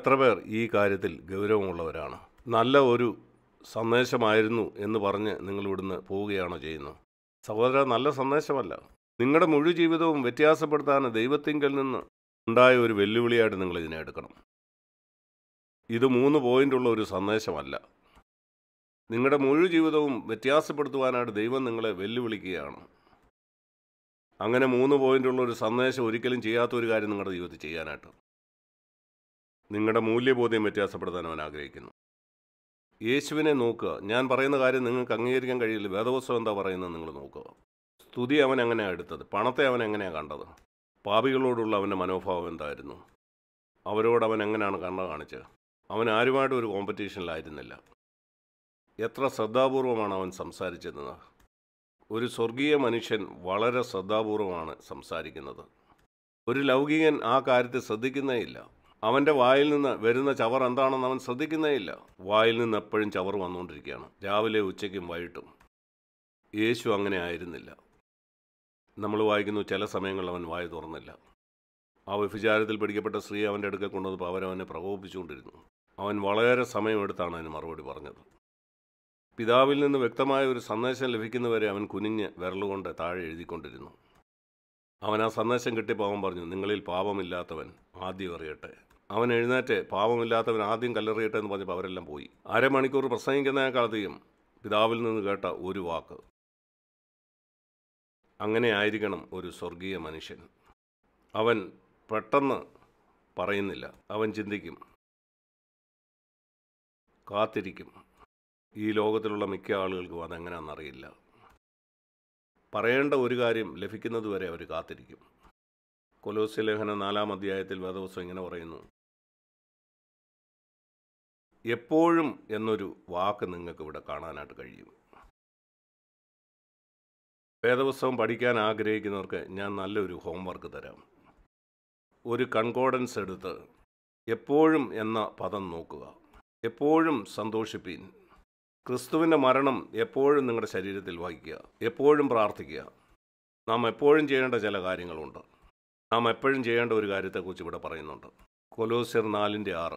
എത്ര പേർ ഈ കാര്യത്തിൽ ഗൗരവമുള്ളവരാണ് നല്ല ഒരു സന്ദേശമായിരുന്നു എന്ന് പറഞ്ഞ് നിങ്ങൾ ഇവിടുന്ന് പോവുകയാണോ ചെയ്യുന്നത് സഹോദര നല്ല സന്ദേശമല്ല നിങ്ങളുടെ മുഴു ജീവിതവും വ്യത്യാസപ്പെടുത്താൻ ദൈവത്തിങ്കൽ നിന്ന് ഉണ്ടായ ഒരു വെല്ലുവിളിയായിട്ട് നിങ്ങൾ ഇതിനെ എടുക്കണം ഇത് മൂന്ന് പോയിൻ്റുള്ള ഒരു സന്ദേശമല്ല നിങ്ങളുടെ മുഴു ജീവിതവും വ്യത്യാസപ്പെടുത്തുവാനായിട്ട് ദൈവം നിങ്ങളെ വെല്ലുവിളിക്കുകയാണ് അങ്ങനെ മൂന്ന് പോയിൻ്റുള്ള ഒരു സന്ദേശം ഒരിക്കലും ചെയ്യാത്ത ഒരു കാര്യം നിങ്ങളുടെ ജീവിതത്തിൽ ചെയ്യാനായിട്ട് നിങ്ങളുടെ മൂല്യബോധ്യം വ്യത്യാസപ്പെടുത്താൻ അവൻ ആഗ്രഹിക്കുന്നു യേശുവിനെ നോക്കുക ഞാൻ പറയുന്ന കാര്യം നിങ്ങൾക്ക് അംഗീകരിക്കാൻ കഴിയില്ല വേദവസ്വം എന്താ പറയുന്നത് നിങ്ങൾ നോക്കുക സ്തുതി അവൻ എങ്ങനെയാണ് എടുത്തത് പണത്തെ അവൻ എങ്ങനെയാണ് കണ്ടത് പാപികളോടുള്ള അവൻ്റെ മനോഭാവം എന്തായിരുന്നു അവരോട് അവൻ എങ്ങനെയാണ് കണ്ണ കാണിച്ചത് അവൻ ആരുമായിട്ടും ഒരു കോമ്പറ്റീഷനിലായിരുന്നില്ല എത്ര ശ്രദ്ധാപൂർവമാണ് അവൻ സംസാരിച്ചിരുന്നത് ഒരു സ്വർഗീയ മനുഷ്യൻ വളരെ ശ്രദ്ധാപൂർവമാണ് സംസാരിക്കുന്നത് ഒരു ലൗകികൻ ആ കാര്യത്തിൽ ശ്രദ്ധിക്കുന്നേയില്ല അവൻ്റെ വായിൽ നിന്ന് വരുന്ന ചവർ എന്താണെന്ന് അവൻ ശ്രദ്ധിക്കുന്നേയില്ല വായിൽ നിന്ന് എപ്പോഴും ചവർ വന്നുകൊണ്ടിരിക്കുകയാണ് രാവിലെ ഉച്ചയ്ക്കും വൈകിട്ടും യേശു അങ്ങനെ ആയിരുന്നില്ല നമ്മൾ വായിക്കുന്നു ചില സമയങ്ങളിൽ അവൻ വായ തുറന്നില്ല ആ വ്യഭിചാരത്തിൽ പിടിക്കപ്പെട്ട സ്ത്രീ അവൻ്റെ അടുക്കൽ കൊണ്ടുവന്നപ്പോൾ അവരവനെ പ്രകോപിച്ചുകൊണ്ടിരുന്നു അവൻ വളരെ സമയമെടുത്താണ് അതിന് മറുപടി പറഞ്ഞത് പിതാവിൽ നിന്ന് വ്യക്തമായ ഒരു സന്ദേശം ലഭിക്കുന്നവരെ അവൻ കുനിഞ്ഞ് വിരലുകൊണ്ട് താഴെ എഴുതിക്കൊണ്ടിരുന്നു അവൻ ആ സന്ദേശം കിട്ടിയപ്പോൾ അവൻ പറഞ്ഞു നിങ്ങളിൽ പാപമില്ലാത്തവൻ ആദ്യം എറിയട്ടെ അവൻ എഴുന്നേറ്റ് പാപമില്ലാത്തവൻ ആദ്യം കല്ലെറിയട്ടെ എന്ന് പറഞ്ഞപ്പോൾ അവരെല്ലാം പോയി അരമണിക്കൂർ പ്രസംഗിക്കുന്നതിനേക്കാളധികം പിതാവിൽ നിന്ന് കേട്ട ഒരു വാക്ക് അങ്ങനെ ആയിരിക്കണം ഒരു സ്വർഗീയ മനുഷ്യൻ അവൻ പെട്ടെന്ന് പറയുന്നില്ല അവൻ ചിന്തിക്കും കാത്തിരിക്കും ഈ ലോകത്തിലുള്ള മിക്ക ആളുകൾക്കും അതെങ്ങനെയാണെന്നറിയില്ല പറയേണ്ട ഒരു കാര്യം ലഭിക്കുന്നതുവരെ അവർ കാത്തിരിക്കും കൊലോസ്യ ലേഖന നാലാം അധ്യായത്തിൽ വേദവസ്വം ഇങ്ങനെ പറയുന്നു എപ്പോഴും എന്നൊരു വാക്ക് നിങ്ങൾക്ക് ഇവിടെ കാണാനായിട്ട് കഴിയും വേദപുസ്തകം പഠിക്കാൻ ആഗ്രഹിക്കുന്നവർക്ക് ഞാൻ നല്ലൊരു ഹോംവർക്ക് തരാം ഒരു കൺകോഡൻസ് എടുത്ത് എപ്പോഴും എന്ന പദം നോക്കുക എപ്പോഴും സന്തോഷിപ്പീൻ ക്രിസ്തുവിൻ്റെ മരണം എപ്പോഴും നിങ്ങളുടെ ശരീരത്തിൽ വഹിക്കുക എപ്പോഴും പ്രാർത്ഥിക്കുക നാം എപ്പോഴും ചെയ്യേണ്ട ചില കാര്യങ്ങളുണ്ട് നാം എപ്പോഴും ചെയ്യേണ്ട ഒരു കാര്യത്തെക്കുറിച്ച് ഇവിടെ പറയുന്നുണ്ട് കൊലോസ്യർ നാലിൻ്റെ ആറ്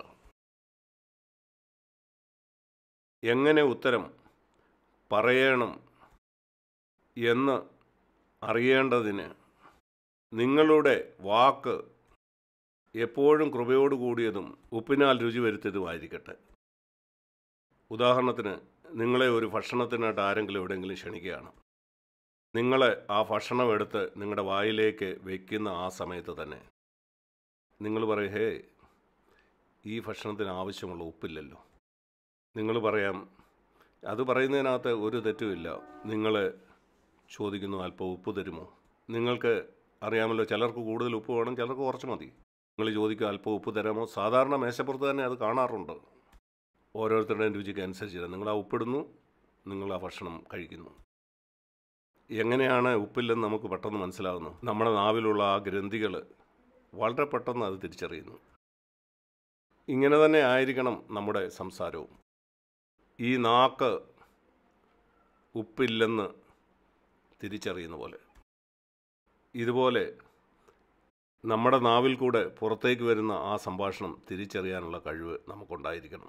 എങ്ങനെ ഉത്തരം പറയണം എന്ന് അറിയേണ്ടതിന് നിങ്ങളുടെ വാക്ക് എപ്പോഴും കൃപയോട് കൂടിയതും ഉപ്പിനാൽ രുചി വരുത്തിയതുമായിരിക്കട്ടെ ഉദാഹരണത്തിന് നിങ്ങളെ ഒരു ഭക്ഷണത്തിനായിട്ട് ആരെങ്കിലും എവിടെയെങ്കിലും ക്ഷണിക്കുകയാണ് നിങ്ങൾ ആ ഭക്ഷണം എടുത്ത് നിങ്ങളുടെ വായിലേക്ക് വയ്ക്കുന്ന ആ സമയത്ത് തന്നെ നിങ്ങൾ പറയും ഹേ ഈ ഭക്ഷണത്തിന് ആവശ്യമുള്ള ഉപ്പില്ലല്ലോ നിങ്ങൾ പറയാം അത് പറയുന്നതിനകത്ത് ഒരു തെറ്റുമില്ല നിങ്ങൾ ചോദിക്കുന്നു അല്പം ഉപ്പ് തരുമോ നിങ്ങൾക്ക് അറിയാമല്ലോ ചിലർക്ക് കൂടുതൽ ഉപ്പ് വേണം ചിലർക്ക് കുറച്ച് മതി നിങ്ങൾ ചോദിക്കുക അല്പം ഉപ്പ് തരാമോ സാധാരണ മേശപ്പുറത്ത് തന്നെ അത് കാണാറുണ്ട് ഓരോരുത്തരുടെയും രുചിക്ക് അനുസരിച്ച് നിങ്ങൾ ആ ഉപ്പിടുന്നു നിങ്ങൾ ആ ഭക്ഷണം കഴിക്കുന്നു എങ്ങനെയാണ് ഉപ്പില്ലെന്ന് നമുക്ക് പെട്ടെന്ന് മനസ്സിലാകുന്നു നമ്മുടെ നാവിലുള്ള ആ ഗ്രന്ഥികൾ വളരെ പെട്ടെന്ന് അത് തിരിച്ചറിയുന്നു ഇങ്ങനെ തന്നെ ആയിരിക്കണം നമ്മുടെ സംസാരവും ഈ നാക്ക് ഉപ്പില്ലെന്ന് തിരിച്ചറിയുന്ന പോലെ ഇതുപോലെ നമ്മുടെ നാവിൽ കൂടെ പുറത്തേക്ക് വരുന്ന ആ സംഭാഷണം തിരിച്ചറിയാനുള്ള കഴിവ് നമുക്കുണ്ടായിരിക്കണം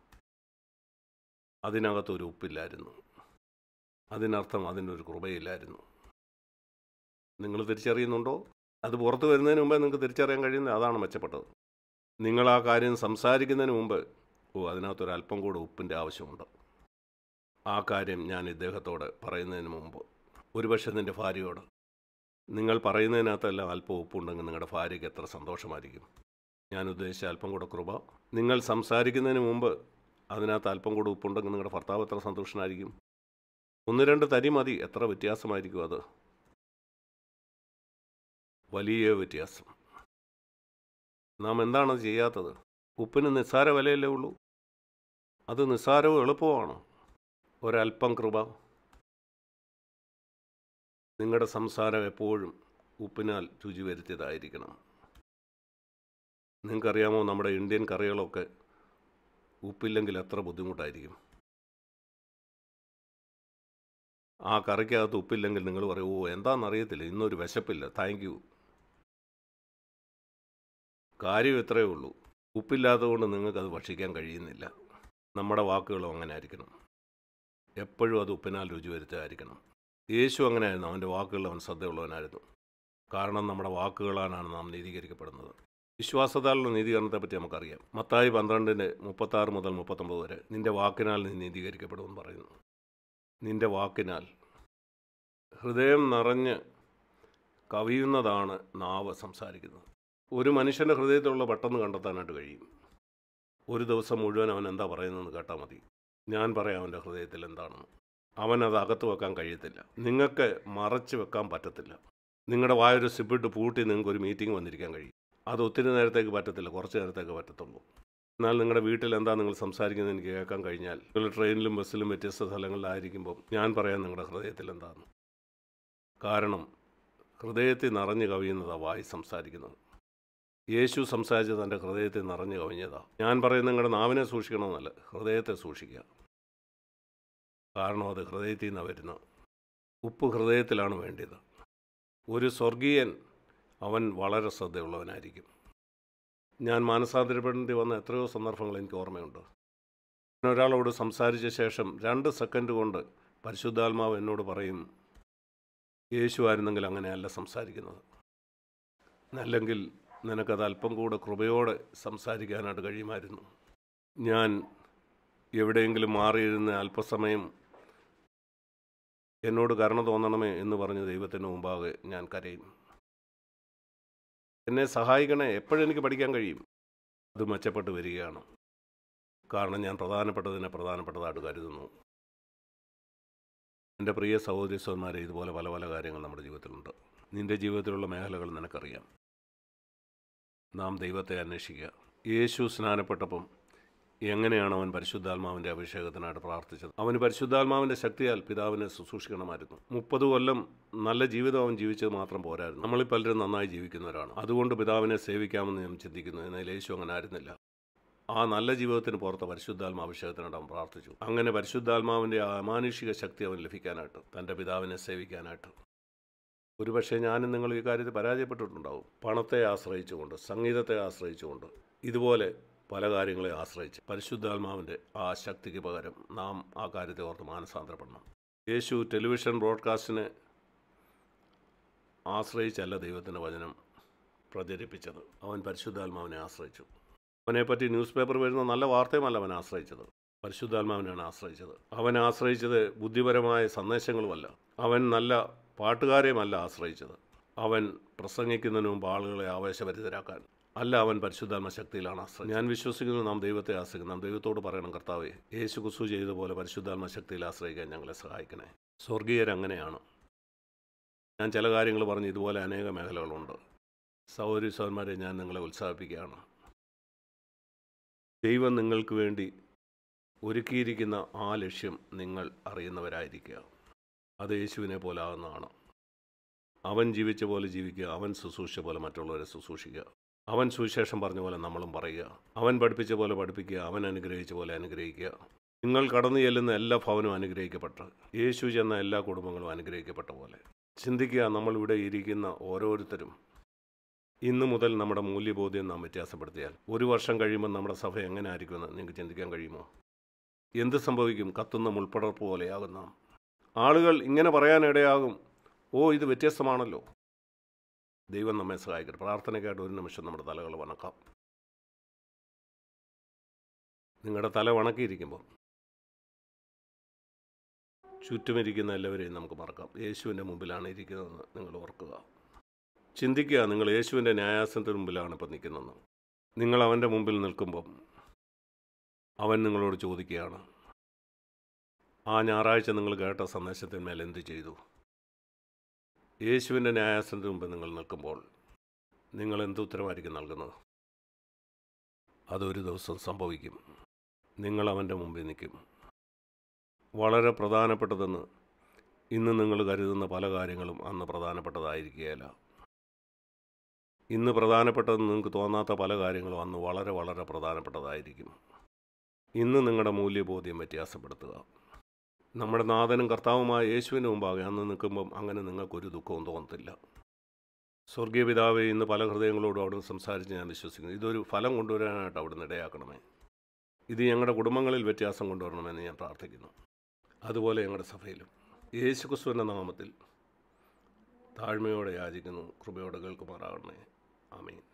അതിനകത്തൊരു ഉപ്പില്ലായിരുന്നു അതിനർത്ഥം അതിനൊരു കൃപയില്ലായിരുന്നു നിങ്ങൾ തിരിച്ചറിയുന്നുണ്ടോ അത് പുറത്ത് വരുന്നതിന് മുമ്പേ നിങ്ങൾക്ക് തിരിച്ചറിയാൻ കഴിയുന്നത് അതാണ് മെച്ചപ്പെട്ടത് നിങ്ങൾ ആ കാര്യം സംസാരിക്കുന്നതിന് മുമ്പ് ഓ അതിനകത്തൊരു അല്പം കൂടെ ഉപ്പിൻ്റെ ആവശ്യമുണ്ട് ആ കാര്യം ഞാൻ ഇദ്ദേഹത്തോട് പറയുന്നതിന് മുമ്പ് ഒരുപക്ഷെ നിൻ്റെ ഭാര്യയോട് നിങ്ങൾ പറയുന്നതിനകത്തെല്ലാം അല്പം ഉപ്പുണ്ടെങ്കിൽ നിങ്ങളുടെ ഭാര്യയ്ക്ക് എത്ര സന്തോഷമായിരിക്കും ഞാൻ ഉദ്ദേശിച്ച അല്പം കൂടെ കൃപ നിങ്ങൾ സംസാരിക്കുന്നതിന് മുമ്പ് അതിനകത്ത് അല്പം കൂടെ ഉപ്പുണ്ടെങ്കിൽ നിങ്ങളുടെ ഭർത്താവ് എത്ര സന്തോഷനായിരിക്കും ഒന്ന് രണ്ട് തരി മതി എത്ര വ്യത്യാസമായിരിക്കും അത് വലിയ വ്യത്യാസം നാം എന്താണ് ചെയ്യാത്തത് ഉപ്പിന് നിസ്സാര വിലയല്ലേ ഉള്ളൂ അത് നിസ്സാരവും എളുപ്പമാണ് ഒരല്പം കൃപ നിങ്ങളുടെ സംസാരം എപ്പോഴും ഉപ്പിനാൽ രുചി വരുത്തിയതായിരിക്കണം നിങ്ങൾക്കറിയാമോ നമ്മുടെ ഇന്ത്യൻ കറികളൊക്കെ ഉപ്പില്ലെങ്കിൽ എത്ര ബുദ്ധിമുട്ടായിരിക്കും ആ കറിക്കകത്ത് ഉപ്പില്ലെങ്കിൽ നിങ്ങൾ പറയും ഓ എന്താണെന്നറിയത്തില്ല ഇന്നൊരു വിശപ്പില്ല താങ്ക് യു കാര്യം ഇത്രയേ ഉള്ളൂ ഉപ്പില്ലാത്തതുകൊണ്ട് നിങ്ങൾക്കത് ഭക്ഷിക്കാൻ കഴിയുന്നില്ല നമ്മുടെ വാക്കുകളും അങ്ങനെ ആയിരിക്കണം എപ്പോഴും അത് ഉപ്പിനാൽ രുചി വരുത്തായിരിക്കണം യേശു അങ്ങനെയായിരുന്നു അവൻ്റെ വാക്കുകളിൽ അവൻ ശ്രദ്ധയുള്ളവനായിരുന്നു കാരണം നമ്മുടെ വാക്കുകളാലാണ് നാം നീതീകരിക്കപ്പെടുന്നത് വിശ്വാസത്താലുള്ള നീതീകരണത്തെപ്പറ്റി നമുക്കറിയാം മത്തായി പന്ത്രണ്ടിൻ്റെ മുപ്പത്താറ് മുതൽ മുപ്പത്തൊമ്പത് വരെ നിന്റെ വാക്കിനാൽ നീ നീതീകരിക്കപ്പെടുമെന്ന് പറയുന്നു നിന്റെ വാക്കിനാൽ ഹൃദയം നിറഞ്ഞ് കവിയുന്നതാണ് നാവ് സംസാരിക്കുന്നത് ഒരു മനുഷ്യൻ്റെ ഹൃദയത്തിലുള്ള പെട്ടെന്ന് കണ്ടെത്താനായിട്ട് കഴിയും ഒരു ദിവസം മുഴുവൻ അവൻ എന്താ പറയുന്നതെന്ന് കേട്ടാൽ മതി ഞാൻ പറയാം അവൻ്റെ ഹൃദയത്തിൽ എന്താണെന്ന് അവൻ അത് അകത്ത് വെക്കാൻ കഴിയത്തില്ല നിങ്ങൾക്ക് മറച്ച് വെക്കാൻ പറ്റത്തില്ല നിങ്ങളുടെ വായൊരു സിപ്പിട്ട് പൂട്ടി നിങ്ങൾക്ക് ഒരു മീറ്റിംഗ് വന്നിരിക്കാൻ കഴിയും അത് ഒത്തിരി നേരത്തേക്ക് പറ്റത്തില്ല കുറച്ച് നേരത്തേക്ക് പറ്റത്തുള്ളൂ എന്നാൽ നിങ്ങളുടെ വീട്ടിൽ എന്താ നിങ്ങൾ സംസാരിക്കുന്നത് എനിക്ക് കേൾക്കാൻ കഴിഞ്ഞാൽ നിങ്ങൾ ട്രെയിനിലും ബസ്സിലും വ്യത്യസ്ത സ്ഥലങ്ങളിലായിരിക്കുമ്പോൾ ഞാൻ പറയാം നിങ്ങളുടെ ഹൃദയത്തിൽ എന്താണെന്ന് കാരണം ഹൃദയത്തിൽ നിറഞ്ഞു കവിയുന്നതാണ് വായി സംസാരിക്കുന്നത് യേശു സംസാരിച്ചത് തൻ്റെ ഹൃദയത്തിൽ നിറഞ്ഞു കവിഞ്ഞതാണ് ഞാൻ പറയുന്നത് നിങ്ങളുടെ നാവിനെ സൂക്ഷിക്കണമെന്നല്ല ഹൃദയത്തെ സൂക്ഷിക്കുക കാരണം അത് ഹൃദയത്തിൽ നിന്നാണ് വരുന്നത് ഉപ്പ് ഹൃദയത്തിലാണ് വേണ്ടത് ഒരു സ്വർഗീയൻ അവൻ വളരെ ശ്രദ്ധയുള്ളവനായിരിക്കും ഞാൻ മാനസാന്തരപ്പെടേണ്ടി വന്ന എത്രയോ സന്ദർഭങ്ങൾ എനിക്ക് ഓർമ്മയുണ്ട് ഞാൻ ഒരാളോട് സംസാരിച്ച ശേഷം രണ്ട് സെക്കൻഡ് കൊണ്ട് പരിശുദ്ധാത്മാവ് എന്നോട് പറയും യേശു ആയിരുന്നെങ്കിൽ അങ്ങനെയല്ല സംസാരിക്കുന്നത് അല്ലെങ്കിൽ നിനക്കത് അല്പം കൂടെ കൃപയോടെ സംസാരിക്കാനായിട്ട് കഴിയുമായിരുന്നു ഞാൻ എവിടെയെങ്കിലും മാറിയിരുന്ന് അല്പസമയം എന്നോട് കരുണ തോന്നണമേ എന്ന് പറഞ്ഞ് ദൈവത്തിന് മുമ്പാകെ ഞാൻ കരയും എന്നെ സഹായിക്കണേ എപ്പോഴെനിക്ക് പഠിക്കാൻ കഴിയും അത് മെച്ചപ്പെട്ട് വരികയാണ് കാരണം ഞാൻ പ്രധാനപ്പെട്ടതിനെ പ്രധാനപ്പെട്ടതായിട്ട് കരുതുന്നു എൻ്റെ പ്രിയ സഹോദരി സഹോദരന്മാരെ ഇതുപോലെ പല പല കാര്യങ്ങൾ നമ്മുടെ ജീവിതത്തിലുണ്ട് നിൻ്റെ ജീവിതത്തിലുള്ള മേഖലകൾ നിനക്കറിയാം നാം ദൈവത്തെ അന്വേഷിക്കുക യേശു സ്നാനപ്പെട്ടപ്പം എങ്ങനെയാണ് അവൻ പരിശുദ്ധാത്മാവിൻ്റെ അഭിഷേകത്തിനായിട്ട് പ്രാർത്ഥിച്ചത് അവന് പരിശുദ്ധാത്മാവിൻ്റെ ശക്തിയാൽ പിതാവിനെ ശുശ്രൂഷിക്കണമായിരുന്നു മുപ്പത് കൊല്ലം നല്ല ജീവിതം അവൻ ജീവിച്ചത് മാത്രം പോരായിരുന്നു നമ്മളിൽ പലരും നന്നായി ജീവിക്കുന്നവരാണ് അതുകൊണ്ട് പിതാവിനെ സേവിക്കാമെന്ന് ഞാൻ ചിന്തിക്കുന്നു എന്നാൽ യേശു അങ്ങനെ ആയിരുന്നില്ല ആ നല്ല ജീവിതത്തിന് പുറത്ത് പരിശുദ്ധാത്മാ അഭിഷേകത്തിനായിട്ട് അവൻ പ്രാർത്ഥിച്ചു അങ്ങനെ പരിശുദ്ധാത്മാവിൻ്റെ ആ അമാനുഷിക ശക്തി അവൻ ലഭിക്കാനായിട്ട് തൻ്റെ പിതാവിനെ സേവിക്കാനായിട്ട് ഒരുപക്ഷെ ഞാനും നിങ്ങൾ ഈ കാര്യത്തിൽ പരാജയപ്പെട്ടിട്ടുണ്ടാവും പണത്തെ ആശ്രയിച്ചുകൊണ്ട് സംഗീതത്തെ ആശ്രയിച്ചുകൊണ്ട് ഇതുപോലെ പല കാര്യങ്ങളെ ആശ്രയിച്ച് പരിശുദ്ധാത്മാവിൻ്റെ ആ ശക്തിക്ക് പകരം നാം ആ കാര്യത്തെ ഓർത്ത് മാനസാന്തരപ്പെടണം യേശു ടെലിവിഷൻ ബ്രോഡ്കാസ്റ്റിനെ ആശ്രയിച്ചല്ല ദൈവത്തിൻ്റെ വചനം പ്രചരിപ്പിച്ചത് അവൻ പരിശുദ്ധാത്മാവിനെ ആശ്രയിച്ചു അവനെപ്പറ്റി ന്യൂസ് പേപ്പർ വരുന്ന നല്ല വാർത്തയുമല്ല അവൻ ആശ്രയിച്ചത് പരിശുദ്ധാത്മാവിനാണ് ആശ്രയിച്ചത് അവൻ ആശ്രയിച്ചത് ബുദ്ധിപരമായ സന്ദേശങ്ങളുമല്ല അവൻ നല്ല പാട്ടുകാരെയുമല്ല ആശ്രയിച്ചത് അവൻ പ്രസംഗിക്കുന്നതിന് മുമ്പ് ആളുകളെ ആവേശഭരിതരാക്കാൻ അല്ല അവൻ പരിശുദ്ധാത്മ ശക്തിയിലാണ് ആശ്രയം ഞാൻ വിശ്വസിക്കുന്നു നാം ദൈവത്തെ ആശ്രയിക്കും നാം ദൈവത്തോട് പറയണം കർത്താവേ യേശു കുസു ചെയ്തതുപോലെ പരിശുദ്ധാത്മ ശക്തിയിൽ ആശ്രയിക്കാൻ ഞങ്ങളെ സഹായിക്കണേ സ്വർഗീയരങ്ങനെയാണ് ഞാൻ ചില കാര്യങ്ങൾ പറഞ്ഞ് ഇതുപോലെ അനേക മേഖലകളുണ്ട് സഹോദരി സഹോദരന്മാരെ ഞാൻ നിങ്ങളെ ഉത്സാഹിപ്പിക്കുകയാണ് ദൈവം നിങ്ങൾക്ക് വേണ്ടി ഒരുക്കിയിരിക്കുന്ന ആ ലക്ഷ്യം നിങ്ങൾ അറിയുന്നവരായിരിക്കുക അത് യേശുവിനെ പോലെ ആകുന്നതാണ് അവൻ ജീവിച്ച പോലെ ജീവിക്കുക അവൻ ശുശ്രൂഷിച്ച പോലെ മറ്റുള്ളവരെ ശുശ്രൂഷിക്കുക അവൻ സുവിശേഷം പറഞ്ഞ പോലെ നമ്മളും പറയുക അവൻ പഠിപ്പിച്ച പോലെ പഠിപ്പിക്കുക അവൻ അനുഗ്രഹിച്ച പോലെ അനുഗ്രഹിക്കുക നിങ്ങൾ കടന്നു ചെല്ലുന്ന എല്ലാ ഭവനും അനുഗ്രഹിക്കപ്പെട്ട യേശു ചെന്ന എല്ലാ കുടുംബങ്ങളും അനുഗ്രഹിക്കപ്പെട്ട പോലെ ചിന്തിക്കുക നമ്മളിവിടെ ഇരിക്കുന്ന ഓരോരുത്തരും ഇന്നു മുതൽ നമ്മുടെ മൂല്യബോധ്യം നാം വ്യത്യാസപ്പെടുത്തിയാൽ ഒരു വർഷം കഴിയുമ്പോൾ നമ്മുടെ സഭ എങ്ങനെ ആയിരിക്കുമെന്ന് നിങ്ങൾക്ക് ചിന്തിക്കാൻ കഴിയുമോ എന്ത് സംഭവിക്കും കത്തുന്ന മുൾപ്പടർപ്പ് പോലെയാകും നാം ആളുകൾ ഇങ്ങനെ പറയാനിടയാകും ഓ ഇത് വ്യത്യസ്തമാണല്ലോ ദൈവം നമ്മെ സഹായിക്കട്ടെ പ്രാർത്ഥനയ്ക്കായിട്ട് ഒരു നിമിഷം നമ്മുടെ തലകൾ വണക്കാം നിങ്ങളുടെ തല വണക്കിയിരിക്കുമ്പോൾ ചുറ്റുമിരിക്കുന്ന എല്ലാവരെയും നമുക്ക് മറക്കാം യേശുവിൻ്റെ മുമ്പിലാണ് ഇരിക്കുന്നതെന്ന് നിങ്ങൾ ഓർക്കുക ചിന്തിക്കുക നിങ്ങൾ യേശുവിൻ്റെ ന്യായാസനത്തിന് മുമ്പിലാണ് ഇപ്പം നിൽക്കുന്നതെന്ന് നിങ്ങൾ അവൻ്റെ മുമ്പിൽ നിൽക്കുമ്പം അവൻ നിങ്ങളോട് ചോദിക്കുകയാണ് ആ ഞായറാഴ്ച നിങ്ങൾ കേട്ട സന്ദേശത്തിന്മേൽ എന്ത് ചെയ്തു യേശുവിൻ്റെ ന്യായാസനത്തിന് മുമ്പ് നിങ്ങൾ നിൽക്കുമ്പോൾ നിങ്ങൾ എന്ത് ഉത്തരമായിരിക്കും നൽകുന്നത് അതൊരു ദിവസം സംഭവിക്കും നിങ്ങൾ അവൻ്റെ മുമ്പിൽ നിൽക്കും വളരെ പ്രധാനപ്പെട്ടതെന്ന് ഇന്ന് നിങ്ങൾ കരുതുന്ന പല കാര്യങ്ങളും അന്ന് പ്രധാനപ്പെട്ടതായിരിക്കുകയില്ല ഇന്ന് പ്രധാനപ്പെട്ടതെന്ന് നിങ്ങൾക്ക് തോന്നാത്ത പല കാര്യങ്ങളും അന്ന് വളരെ വളരെ പ്രധാനപ്പെട്ടതായിരിക്കും ഇന്ന് നിങ്ങളുടെ മൂല്യബോധ്യം വ്യത്യാസപ്പെടുത്തുക നമ്മുടെ നാഥനും കർത്താവുമായ യേശുവിന് മുമ്പാകെ അന്ന് നിൽക്കുമ്പം അങ്ങനെ നിങ്ങൾക്കൊരു ദുഃഖവും തോന്നത്തില്ല സ്വർഗീയ പിതാവെ ഇന്ന് പല ഹൃദയങ്ങളോടും അവിടുന്ന് സംസാരിച്ച് ഞാൻ വിശ്വസിക്കുന്നു ഇതൊരു ഫലം കൊണ്ടുവരാനായിട്ട് അവിടുന്ന് ഇടയാക്കണമേ ഇത് ഞങ്ങളുടെ കുടുംബങ്ങളിൽ വ്യത്യാസം കൊണ്ടുവരണമെന്ന് ഞാൻ പ്രാർത്ഥിക്കുന്നു അതുപോലെ ഞങ്ങളുടെ സഭയിലും യേശു ക്രിസ്തുവിൻ്റെ നാമത്തിൽ താഴ്മയോടെ യാചിക്കുന്നു കൃപയോടെ കേൾക്കുമാറാകണമേ ആമീൻ